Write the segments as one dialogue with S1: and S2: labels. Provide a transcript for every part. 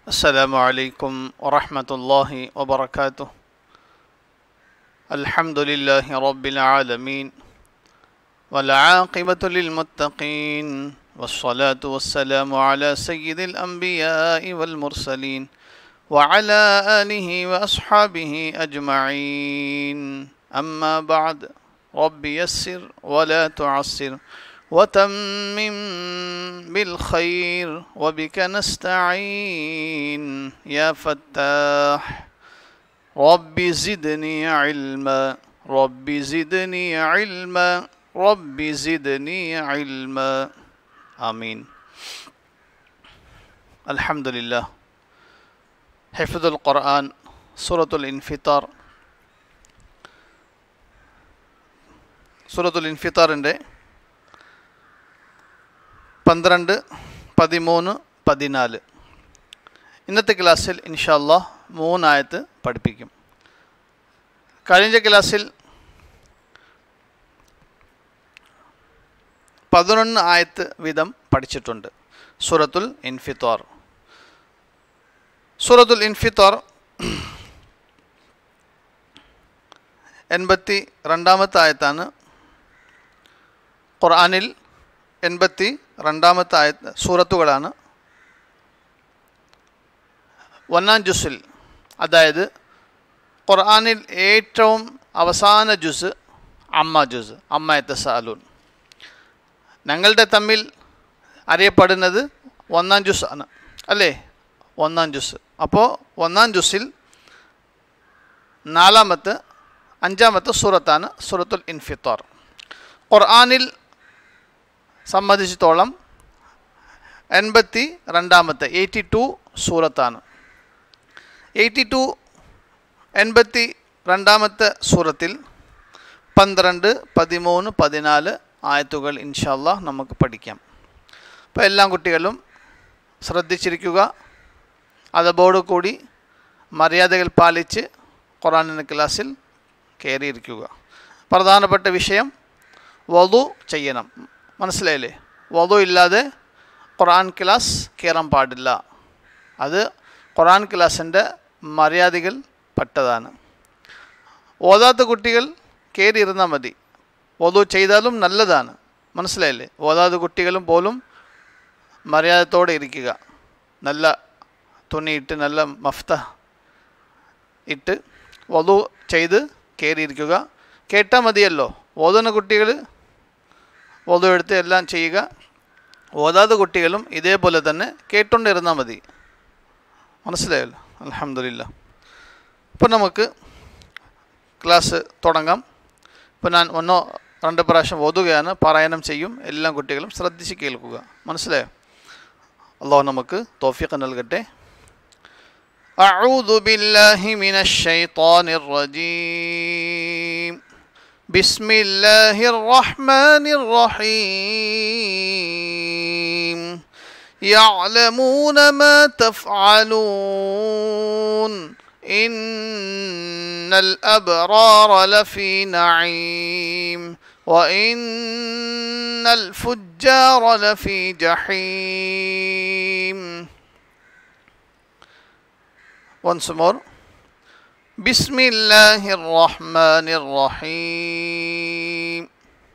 S1: السلام عليكم ورحمة الله وبركاته الحمد لله رب العالمين والعاقبة للمتقين والصلاة والسلام على سيد الأنبياء والمرسلين وعلى آله وأصحابه أجمعين أما بعد رب يسر ولا تعسر وتمم بالخير وبك نستعين يا فتاح رب زدني علما رب زدني علما رب زدني علما آمين الحمد لله حفظ القرآن سورة الانفطار സൂറത്തുൽ ഇൻഫിത്താറിൻ്റെ പന്ത്രണ്ട് പതിമൂന്ന് പതിനാല് ഇന്നത്തെ ക്ലാസ്സിൽ ഇൻഷാല്ല മൂന്നായത്ത് പഠിപ്പിക്കും കഴിഞ്ഞ ക്ലാസ്സിൽ പതിനൊന്ന് ആയത്ത് വീതം പഠിച്ചിട്ടുണ്ട് സൂറത്തുൽ ഇൻഫിത്താർ സൂറത്തുൽ ഇൻഫിത്താർ എൺപത്തി രണ്ടാമത്തെ ആയത്താണ് ഖുർആനിൽ എൺപത്തി രണ്ടാമത്തെ ആയ സൂറത്തുകളാണ് ഒന്നാം ജുസിൽ അതായത് ഖുർആനിൽ ഏറ്റവും അവസാന ജുസ് അമ്മ ജുസ് അമ്മ എത്തസാലൂൻ ഞങ്ങളുടെ തമ്മിൽ അറിയപ്പെടുന്നത് ഒന്നാം ജുസ് ആണ് അല്ലേ ഒന്നാം ജുസ് അപ്പോൾ ഒന്നാം ജുസിൽ നാലാമത്തെ അഞ്ചാമത്തെ സൂറത്താണ് സൂറത്തുൽ ഇൻഫിത്താർ ഖുർആനിൽ സംബന്ധിച്ചിടത്തോളം എൺപത്തി രണ്ടാമത്തെ എയ്റ്റി ടു സൂറത്താണ് എയ്റ്റി ടു എൺപത്തി രണ്ടാമത്തെ സൂറത്തിൽ പന്ത്രണ്ട് പതിമൂന്ന് പതിനാല് ആയത്തുകൾ ഇൻഷാല്ല നമുക്ക് പഠിക്കാം അപ്പോൾ എല്ലാ കുട്ടികളും ശ്രദ്ധിച്ചിരിക്കുക അതോടു കൂടി മര്യാദകൾ പാലിച്ച് ഖുറാനിൻ്റെ ക്ലാസ്സിൽ കയറിയിരിക്കുക പ്രധാനപ്പെട്ട വിഷയം വധു ചെയ്യണം മനസ്സിലായില്ലേ വധു ഇല്ലാതെ ഖുറാൻ ക്ലാസ് കയറാൻ പാടില്ല അത് ഖുറാൻ ക്ലാസ്സിൻ്റെ മര്യാദകൾ പെട്ടതാണ് ഓതാത്ത കുട്ടികൾ കയറിയിരുന്നാൽ മതി വധു ചെയ്താലും നല്ലതാണ് മനസ്സിലായില്ലേ ഓതാത്ത കുട്ടികളും പോലും മര്യാദത്തോടെ ഇരിക്കുക നല്ല തുണിയിട്ട് നല്ല മഫ്ത ഇട്ട് വധു ചെയ്ത് കയറിയിരിക്കുക കേട്ടാൽ മതിയല്ലോ ഓതുന്ന കുട്ടികൾ ഓതു എടുത്ത് എല്ലാം ചെയ്യുക ഓതാത്ത കുട്ടികളും ഇതേപോലെ തന്നെ കേട്ടുകൊണ്ടിരുന്നാൽ മതി മനസ്സിലായല്ലോ അലഹമില്ല ഇപ്പം നമുക്ക് ക്ലാസ് തുടങ്ങാം ഇപ്പം ഞാൻ ഒന്നോ രണ്ട് പ്രാവശ്യം ഓതുകയാണ് പാരായണം ചെയ്യും എല്ലാ കുട്ടികളും ശ്രദ്ധിച്ച് കേൾക്കുക മനസ്സിലായോ അള്ളാഹു നമുക്ക് തോഫിക്ക് നൽകട്ടെ أعوذ بالله من الشيطان الرجيم بسم الله الرحمن الرحيم يعلمون ما تفعلون إن الأبرار لفي نعيم وإن الفجار لفي جحيم once more بسم الله الرحمن الرحيم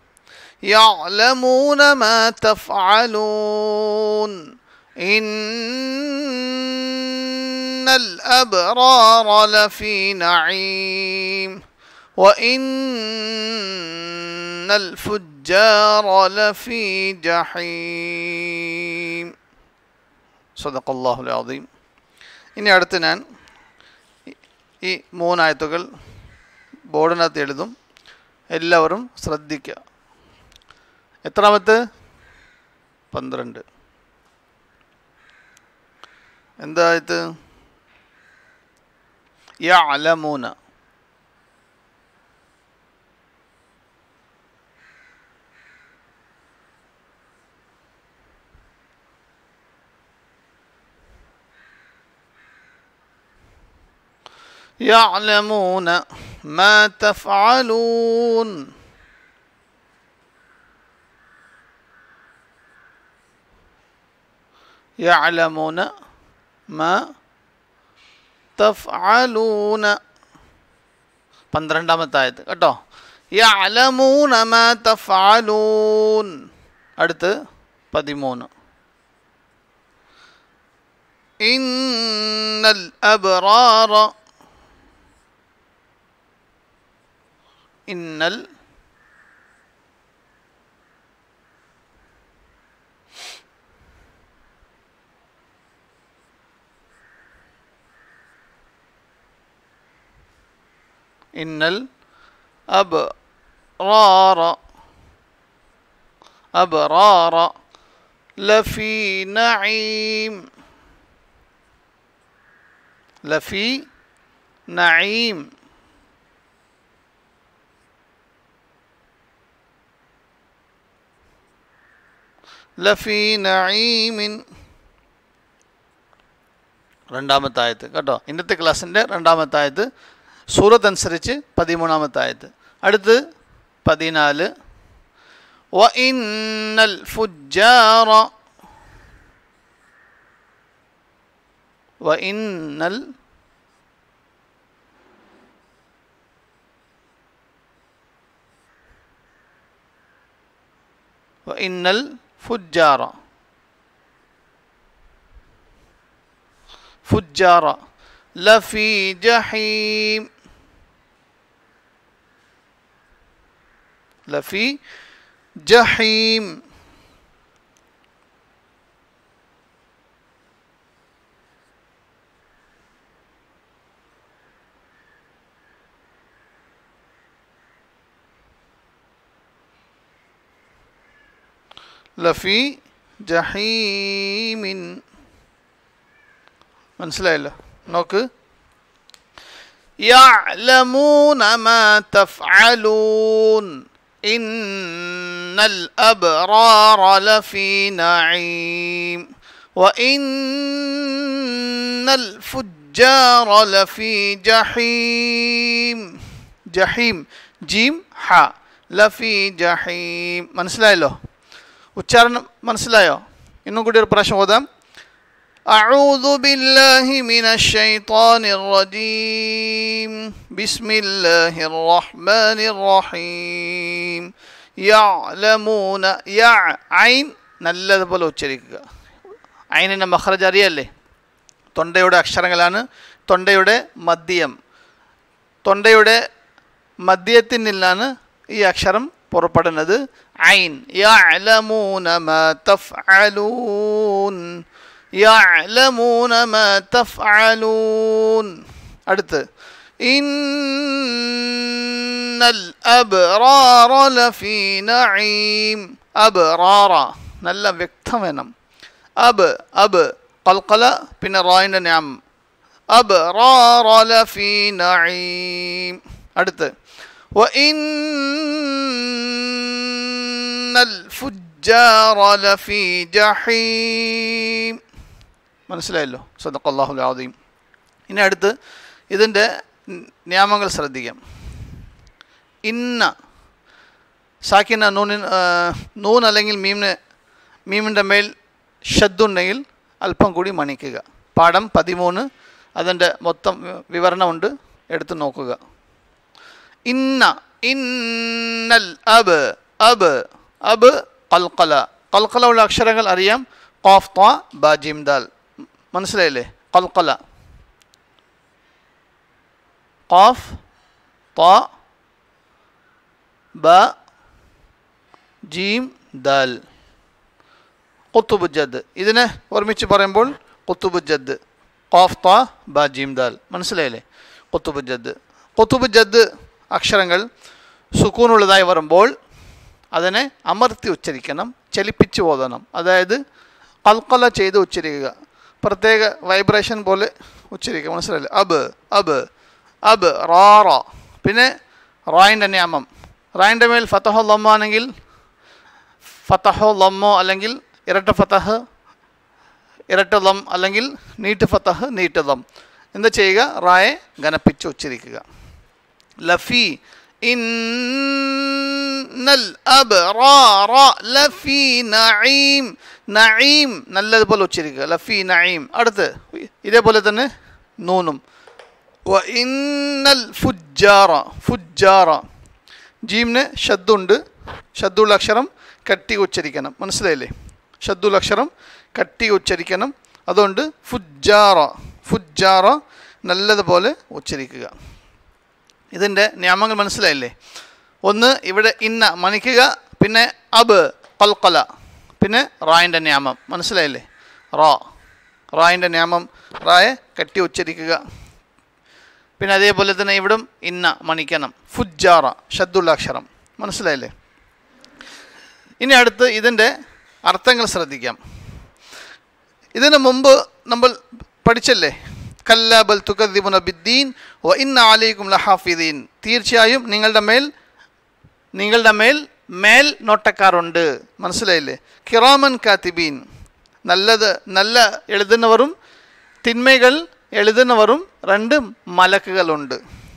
S1: يعلمون ما تفعلون إن الأبرار لفي نعيم وإن الفجار لفي جحيم صدق الله العظيم ഇനി അടുത്ത് ഞാൻ ഈ മൂന്നായത്തുകൾ ബോർഡിനകത്ത് എഴുതും എല്ലാവരും ശ്രദ്ധിക്കുക എത്രാമത്ത് പന്ത്രണ്ട് എന്തായത് യ അലമൂന يعلمون ما تفعلون يعلمون മാ തഫ്അലൂന പന്ത്രണ്ടാമത്തെ ആയത് കേട്ടോ യഅലമൂന മാ തഫ്അലൂൻ അടുത്ത് പതിമൂന്ന് ഇന്നൽ അബ്റാറ ഇന്നൽ إن الأبرار أبرار لفي نعيم لفي نعيم ലഫി നഈമിൻ രണ്ടാമത്തെ ആയത്ത് കേട്ടോ ഇന്നത്തെ ക്ലാസ്സിൻ്റെ രണ്ടാമത്തെ ആയത്ത് സൂറത്ത് അനുസരിച്ച് പതിമൂന്നാമത്തെ ആയത്ത് അടുത്ത് പതിനാല് വ ഇന്നൽ ഫുജാറ വ ഇന്നൽ وإن الفجار فجار لفي جحيم لفي جحيم ലഫി ജഹീമിൻ മനസ്സിലായല്ലോ നോക്ക് يعلمون ما تفعلون إن الأبرار لفي نعيم وإن الفجار لفي جحيم جحيم جيم ح لفي جحيم മനസ്സിലായല്ലോ ഉച്ചാരണം മനസ്സിലായോ ഇന്നും കൂടി ഒരു പ്രാവശ്യം ഓതാം أعوذ بالله من الشيطان الرجيم بسم الله الرحمن الرحيم يعلمون يع عين നല്ലതുപോലെ ഉച്ചരിക്കുക അയിനിൻ്റെ മഹ്റജ് അറിയല്ലേ തൊണ്ടയുടെ അക്ഷരങ്ങളാണ് തൊണ്ടയുടെ മദ്യം തൊണ്ടയുടെ മദ്യത്തിൽ നിന്നാണ് ഈ അക്ഷരം പുറപ്പെടുന്നത് ഐൻ യഅലമൂന മാ തഫ്അലൂൻ യഅലമൂന മാ തഫ്അലൂൻ അടുത്ത് ഇന്നൽ അബ്റാറ ലഫീ നഈം അബ്റാറ നല്ല വ്യക്തം വേണം അബ് അബ് കൽക്കല പിന്നെ റായിൻ്റെ ഞാം അബ്റാറ ലഫീ നഈം അടുത്ത് وإن الفجار لفي جحيم മനസ്സിലായല്ലോ സദഖല്ലാഹുൽ ആദീം ഇനി അടുത്ത് ഇതിൻ്റെ നിയമങ്ങൾ ശ്രദ്ധിക്കാം ഇന്ന സാക്കിന നൂനിൻ നൂൻ അല്ലെങ്കിൽ മീമിന് മീമിൻ്റെ മേൽ ഷദ്ദുണ്ടെങ്കിൽ അല്പം കൂടി മണിക്കുക പാഠം പതിമൂന്ന് അതിൻ്റെ മൊത്തം വിവരണമുണ്ട് എടുത്ത് നോക്കുക ഇന്ന ഇന്നൽ അബ് അബ് അബ് കൽക്കല കൽക്കല ഉള്ള അക്ഷരങ്ങൾ അറിയാം ഖാഫ് ത്വ ബ ജിം ദാൽ മനസ്സിലായില്ലേ കൽക്കല ഖാഫ് ത്വ ബ ജീം ദാൽ കുത്തുബുജദ് ഇതിനെ ഒരുമിച്ച് പറയുമ്പോൾ കുത്തുബുജദ് ഖാഫ് ത്വ ബ ജീം ദാൽ മനസ്സിലായില്ലേ കുത്തുബുജദ് കുത്തുബുജദ് അക്ഷരങ്ങൾ സുക്കൂനുള്ളതായി വരുമ്പോൾ അതിനെ അമർത്തി ഉച്ചരിക്കണം ചലിപ്പിച്ച് ഓതണം അതായത് കൽക്കല ചെയ്ത് ഉച്ചരിക്കുക പ്രത്യേക വൈബ്രേഷൻ പോലെ ഉച്ചരിക്കുക മനസ്സിലായില്ലേ അബ് അബ് അബ് റാറ പിന്നെ റായിൻ്റെ നിയമം റായിൻ്റെ മേൽ ഫത്തഹോ ലമ്മ ആണെങ്കിൽ ഫത്തഹോ ലമ്മോ അല്ലെങ്കിൽ ഇരട്ട ഫത്തഹ് ഇരട്ട ലം അല്ലെങ്കിൽ നീട്ട് ഫത്തഹ് നീട്ട് ലം എന്താ ചെയ്യുക റായെ ഘനപ്പിച്ച് ഉച്ചരിക്കുക ലഫി ഇന്നൽ അബ്റാറ ലഫീ നഈം നഈം നല്ലതുപോലെ ഉച്ചരിക്കുക ലഫീ നഈം അടുത്ത് ഇതേപോലെ തന്നെ നൂനും വ ഇന്നൽ ഫുജാറ ഫുജാറ ജീമിന് ഷദ്ദുണ്ട് ഷദ്ദുള്ള അക്ഷരം കട്ടി ഉച്ചരിക്കണം മനസ്സിലായില്ലേ ഷദ്ദുള്ള അക്ഷരം കട്ടി ഉച്ചരിക്കണം അതുകൊണ്ട് ഫുജാറ ഫുജാറ നല്ലതുപോലെ ഉച്ചരിക്കുക ഇതിൻ്റെ നിയമങ്ങൾ മനസ്സിലായില്ലേ ഒന്ന് ഇവിടെ ഇന്ന മണിക്കുക പിന്നെ അബ് കൽക്കല പിന്നെ റായിൻ്റെ നിയമം മനസ്സിലായില്ലേ റാ റായിൻ്റെ നിയമം റായെ കട്ടി ഉച്ചരിക്കുക പിന്നെ അതേപോലെ തന്നെ ഇവിടും ഇന്ന മണിക്കണം ഫുജാറ ഷദ്ദുള്ള അക്ഷരം മനസ്സിലായില്ലേ ഇനി അടുത്ത് ഇതിൻ്റെ അർത്ഥങ്ങൾ ശ്രദ്ധിക്കാം ഇതിനു മുമ്പ് നമ്മൾ പഠിച്ചല്ലേ കല്ലാബൽ തുക്കദ്ദിബുന ബിദ്ദീൻ വ ഇന്ന അലൈക്കും ലഹാഫിദീൻ തീർച്ചയായും നിങ്ങളുടെ മേൽ നിങ്ങളുടെ മേൽ മേൽ നോട്ടക്കാരുണ്ട് മനസ്സിലായില്ലേ കിറാമൻ കാത്തിബീൻ നല്ലത് നല്ല എഴുതുന്നവരും തിന്മകൾ എഴുതുന്നവരും രണ്ട് മലക്കുകളുണ്ട്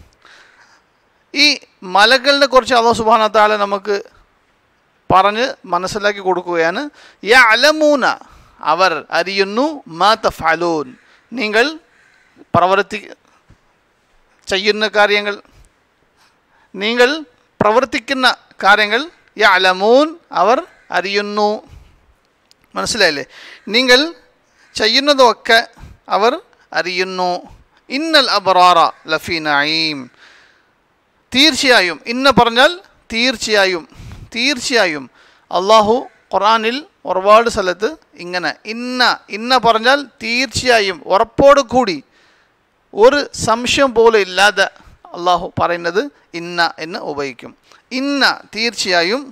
S1: ഈ മലകളിനെ കുറിച്ച് അള്ളാഹു സുബാന താല നമുക്ക് പറഞ്ഞ് മനസ്സിലാക്കി കൊടുക്കുകയാണ് യ അലമൂന അവർ അറിയുന്നു മാ തഫാലൂൻ നിങ്ങൾ പ്രവർത്തി ചെയ്യുന്ന കാര്യങ്ങൾ നിങ്ങൾ പ്രവർത്തിക്കുന്ന കാര്യങ്ങൾ യ അലമൂൻ അവർ അറിയുന്നു മനസ്സിലായില്ലേ നിങ്ങൾ ചെയ്യുന്നതൊക്കെ അവർ അറിയുന്നു ഇന്നൽ അബറാറ ലഫി നഈം തീർച്ചയായും ഇന്ന പറഞ്ഞാൽ തീർച്ചയായും തീർച്ചയായും അള്ളാഹു ഖുറാനിൽ ഒരുപാട് സ്ഥലത്ത് ഇങ്ങനെ ഇന്ന ഇന്ന പറഞ്ഞാൽ തീർച്ചയായും ഉറപ്പോട് കൂടി ഒരു സംശയം പോലും ഇല്ലാതെ അള്ളാഹു പറയുന്നത് ഇന്ന എന്ന് ഉപയോഗിക്കും ഇന്ന തീർച്ചയായും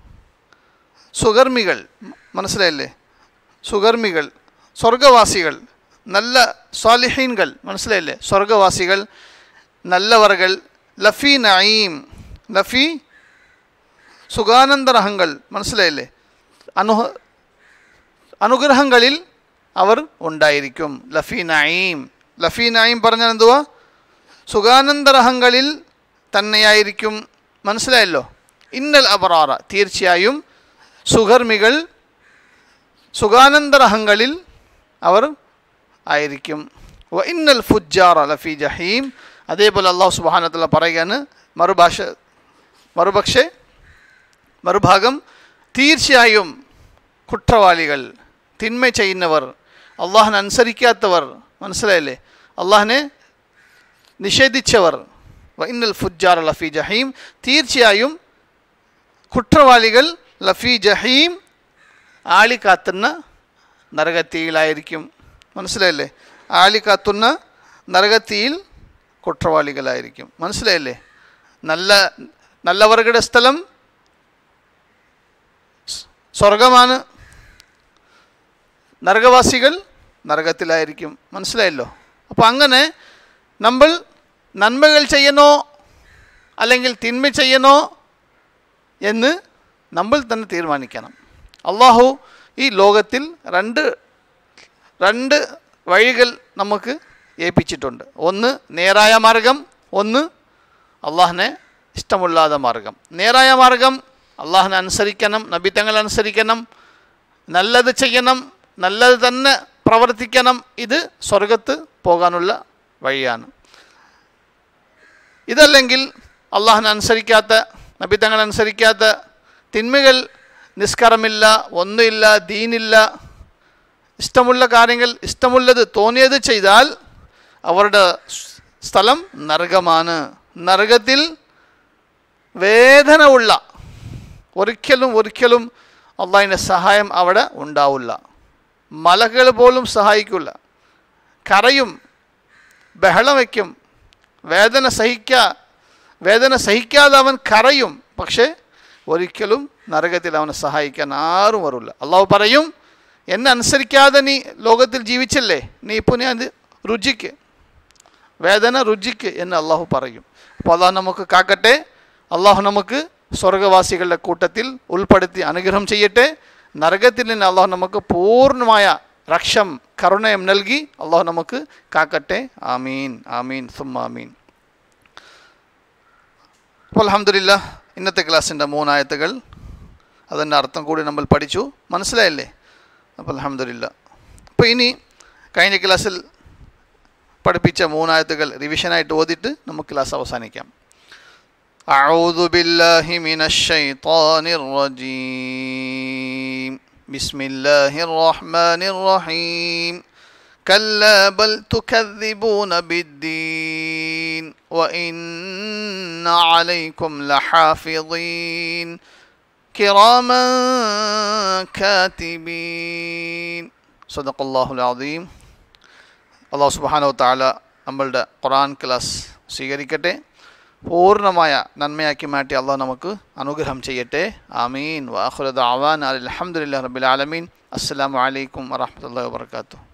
S1: സുകർമികൾ മനസ്സിലായില്ലേ സുകർമികൾ സ്വർഗവാസികൾ നല്ല സ്വാലിഹീൻകൾ മനസ്സിലായില്ലേ സ്വർഗവാസികൾ നല്ലവർകൾ ലഫി നഈം ലഫി സുഖാനന്ദരഹങ്ങൾ മനസ്സിലായില്ലേ അനുഹ അനുഗ്രഹങ്ങളിൽ അവർ ഉണ്ടായിരിക്കും ലഫി നഈം ലഫി നഈം പറഞ്ഞാൽ എന്തുവാ സുഖാനന്ദരഹങ്ങളിൽ തന്നെയായിരിക്കും മനസ്സിലായല്ലോ ഇന്നൽ അബറാറ തീർച്ചയായും സുഖർമികൾ സുഖാനന്ദരഹങ്ങളിൽ അവർ ആയിരിക്കും വ ഇന്നൽ ഫുജാറ ലഫി ജഹീം അതേപോലെ അള്ളാഹു സുബാനത്തല്ല പറയുകയാണ് മറുഭാഷ മറുപക്ഷെ മറുഭാഗം തീർച്ചയായും കുറ്റവാളികൾ തിന്മ ചെയ്യുന്നവർ അള്ളാഹിനെ അനുസരിക്കാത്തവർ മനസ്സിലായില്ലേ അള്ളാഹിനെ നിഷേധിച്ചവർ വ ഇന്നൽ ഫുജാർ ലഫി ജഹീം തീർച്ചയായും കുറ്റവാളികൾ ലഫി ജഹീം ആളി കാത്തുന്ന നരകത്തിയിലായിരിക്കും മനസ്സിലായില്ലേ ആളി കാത്തുന്ന നരകത്തിയിൽ കുറ്റവാളികളായിരിക്കും മനസ്സിലായില്ലേ നല്ല നല്ലവരുടെ സ്ഥലം സ്വർഗമാണ് നരകവാസികൾ നരകത്തിലായിരിക്കും മനസ്സിലായല്ലോ അപ്പോൾ അങ്ങനെ നമ്മൾ നന്മകൾ ചെയ്യണോ അല്ലെങ്കിൽ തിന്മ ചെയ്യണോ എന്ന് നമ്മൾ തന്നെ തീരുമാനിക്കണം അള്ളാഹു ഈ ലോകത്തിൽ രണ്ട് രണ്ട് വഴികൾ നമുക്ക് ഏൽപ്പിച്ചിട്ടുണ്ട് ഒന്ന് നേരായ മാർഗം ഒന്ന് അള്ളാഹിനെ ഇഷ്ടമുള്ളാத മാർഗം നേരായ മാർഗം അള്ളാഹിനെ അനുസരിക്കണം നബിത്തങ്ങൾ അനുസരിക്കണം നല്ലത് ചെയ്യണം നല്ലത് തന്നെ പ്രവർത്തിക്കണം ഇത് സ്വർഗത്ത് പോകാനുള്ള വഴിയാണ് ഇതല്ലെങ്കിൽ അള്ളാഹിനെ അനുസരിക്കാത്ത നബിത്തങ്ങൾ അനുസരിക്കാത്ത തിന്മകൾ നിസ്കാരമില്ല ഒന്നുമില്ല ദീനില്ല ഇഷ്ടമുള്ള കാര്യങ്ങൾ ഇഷ്ടമുള്ളത് തോന്നിയത് ചെയ്താൽ അവരുടെ സ്ഥലം നരകമാണ് നരകത്തിൽ വേദന ഉള്ള ഒരിക്കലും ഒരിക്കലും അള്ളാഹിൻ്റെ സഹായം അവിടെ ഉണ്ടാവില്ല മലകൾ പോലും സഹായിക്കില്ല കരയും ബഹളം വയ്ക്കും വേദന സഹിക്കാ വേദന സഹിക്കാതെ അവൻ കരയും പക്ഷേ ഒരിക്കലും നരകത്തിൽ അവനെ സഹായിക്കാൻ ആരും വരില്ല അള്ളാഹു പറയും എന്നെ അനുസരിക്കാതെ നീ ലോകത്തിൽ ജീവിച്ചില്ലേ നീ ഇപ്പോൾ നീ അത് രുചിക്ക് വേദന രുചിക്ക് എന്ന് അള്ളാഹു പറയും അപ്പോൾ അള്ളാഹു നമുക്ക് കാക്കട്ടെ അള്ളാഹു നമുക്ക് സ്വർഗവാസികളുടെ കൂട്ടത്തിൽ ഉൾപ്പെടുത്തി അനുഗ്രഹം ചെയ്യട്ടെ നരകത്തിൽ നിന്ന് അള്ളാഹു നമുക്ക് പൂർണ്ണമായ രക്ഷം കരുണയം നൽകി അള്ളാഹു നമുക്ക് കാക്കട്ടെ ആമീൻ ആമീൻ സുമ്മാമീൻ അപ്പോൾ അലഹമില്ല ഇന്നത്തെ ക്ലാസ്സിൻ്റെ മൂന്നായത്തുകൾ അതിൻ്റെ അർത്ഥം കൂടി നമ്മൾ പഠിച്ചു മനസ്സിലായല്ലേ അപ്പോൾ അലഹമില്ല അപ്പോൾ ഇനി കഴിഞ്ഞ ക്ലാസ്സിൽ പഠിപ്പിച്ച മൂന്നായത്തുകൾ റിവിഷനായിട്ട് ഓതിയിട്ട് നമുക്ക് ക്ലാസ് അവസാനിക്കാം أعوذ بالله من الشيطان الرجيم بسم الله الرحمن الرحيم كلا بل تكذبون بالدين وإن عليكم لحافظين كراما كاتبين صدق الله العظيم അള്ളാഹു സുബാനോ താല നമ്മളുടെ ഖുറാൻ ക്ലാസ് സ്വീകരിക്കട്ടെ പൂർണ്ണമായ നന്മയാക്കി മാറ്റി അള്ളാഹ് നമുക്ക് അനുഗ്രഹം ചെയ്യട്ടെ ആമീൻ വാഹുലദ് ആവാൻ അലഹമുല്ലാ റബിൽ ആലമീൻ അസ്സാം വലൈക്കും വാഹമത്തല്ലാ വാബർക്കാത്തു